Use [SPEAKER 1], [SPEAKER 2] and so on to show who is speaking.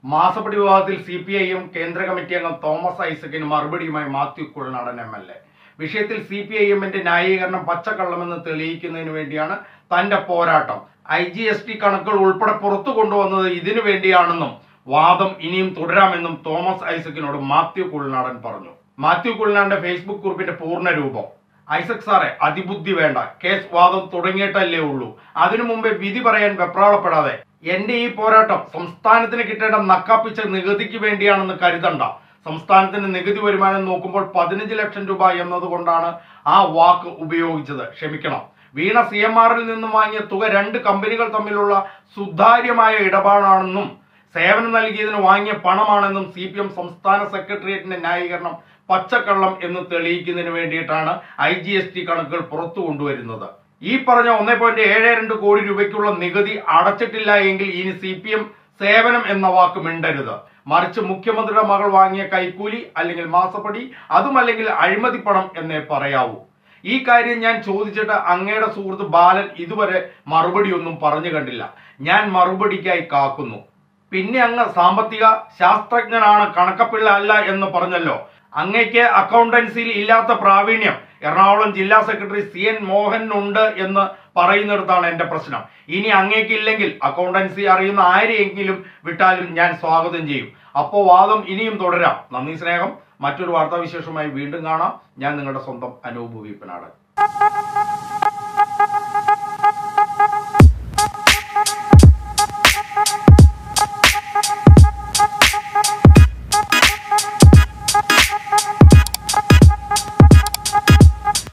[SPEAKER 1] മാസപ്പടി വിവാദത്തിൽ C P I M കേന്ദ്ര കമ്മിറ്റി അംഗം തോമസ് ഐസക്കിന് മറുപടിയുമായി Mathew Kuzhalnadan M L A വിഷയത്തിൽ സി പി ഐ എമ്മിന്റെ ന്യായീകരണം പച്ചക്കള്ളമെന്ന് തെളിയിക്കുന്നതിന് വേണ്ടിയാണ് തന്റെ പോരാട്ടം ഐ ജി എസ് ടി കണക്കുകൾ ഉൾപ്പെടെ പുറത്തു കൊണ്ടുവന്നത് ഇതിനു വേണ്ടിയാണെന്നും വാദം ഇനിയും തുടരാമെന്നും തോമസ് ഐസക്കിനോട് മാത്യു കുഴനാടൻ പറഞ്ഞു മാത്യു കുഴനാടന്റെ ഫേസ്ബുക്ക് കുറിപ്പിന്റെ പൂർണ്ണ രൂപം ഐസക് സാറെ അതിബുദ്ധി വേണ്ട കേസ് വാദം തുടങ്ങിയിട്ടല്ലേ ഉള്ളൂ അതിനു മുമ്പേ വിധി പറയാൻ വെപ്രാളപ്പെടാതെ എന്റെ ഈ പോരാട്ടം സംസ്ഥാനത്തിന് കിട്ടേണ്ട നക്കാപ്പിച്ച നികുതിക്ക് വേണ്ടിയാണെന്ന് കരുതണ്ട സംസ്ഥാനത്തിന് നികുതി വരുമാനം നോക്കുമ്പോൾ പതിനഞ്ച് ലക്ഷം രൂപ എന്നതുകൊണ്ടാണ് ആ വാക്ക് ഉപയോഗിച്ചത് ക്ഷമിക്കണം വീണ സി എം ആറിൽ നിന്നും വാങ്ങിയ തുക രണ്ട് കമ്പനികൾ തമ്മിലുള്ള സുതാര്യമായ ഇടപാടാണെന്നും സേവനം നൽകിയതിന് വാങ്ങിയ പണമാണെന്നും സി പി എം സംസ്ഥാന സെക്രട്ടേറിയറ്റിന്റെ ന്യായീകരണം പച്ചക്കള്ളം എന്ന് തെളിയിക്കുന്നതിന് വേണ്ടിയിട്ടാണ് ഐ ജി എസ് ടി കണക്കുകൾ പുറത്തു കൊണ്ടുവരുന്നത് ഈ പറഞ്ഞ ഒന്നേ പോയിന്റ് ഏഴ് രണ്ട് കോടി രൂപയ്ക്കുള്ള നികുതി അടച്ചിട്ടില്ല എങ്കിൽ ഇനി സി പി എം സേവനം എന്ന വാക്ക് മിണ്ടരുത് മറിച്ച് മുഖ്യമന്ത്രിയുടെ മകൾ വാങ്ങിയ കൈക്കൂലി അല്ലെങ്കിൽ മാസപ്പടി അതുമല്ലെങ്കിൽ അഴിമതി പണം എന്നേ പറയാവൂ ഈ കാര്യം ഞാൻ ചോദിച്ചിട്ട് അങ്ങയുടെ സുഹൃത്ത് ബാലൻ ഇതുവരെ മറുപടി ഒന്നും പറഞ്ഞു കണ്ടില്ല ഞാൻ മറുപടിക്കായി കാക്കുന്നു പിന്നെ അങ്ങ് സാമ്പത്തിക ശാസ്ത്രജ്ഞനാണ് കണക്കപ്പിള്ള അല്ല എന്ന് പറഞ്ഞല്ലോ അങ്ങയ്ക്ക് അക്കൗണ്ടൻസിയിൽ ഇല്ലാത്ത പ്രാവീണ്യം എറണാകുളം ജില്ലാ സെക്രട്ടറി സി എൻ മോഹനുണ്ട് എന്ന് പറയുന്നിടത്താണ് എന്റെ പ്രശ്നം ഇനി അങ്ങേക്കില്ലെങ്കിൽ അക്കൗണ്ടൻസി അറിയുന്ന ആരെയെങ്കിലും വിട്ടാലും ഞാൻ സ്വാഗതം ചെയ്യും അപ്പോൾ വാദം ഇനിയും തുടരാം നന്ദി സ്നേഹം മറ്റൊരു വാർത്താവിശേഷമായി വീണ്ടും കാണാം ഞാൻ നിങ്ങളുടെ സ്വന്തം അനൂപ് വീപ്പനാടൻ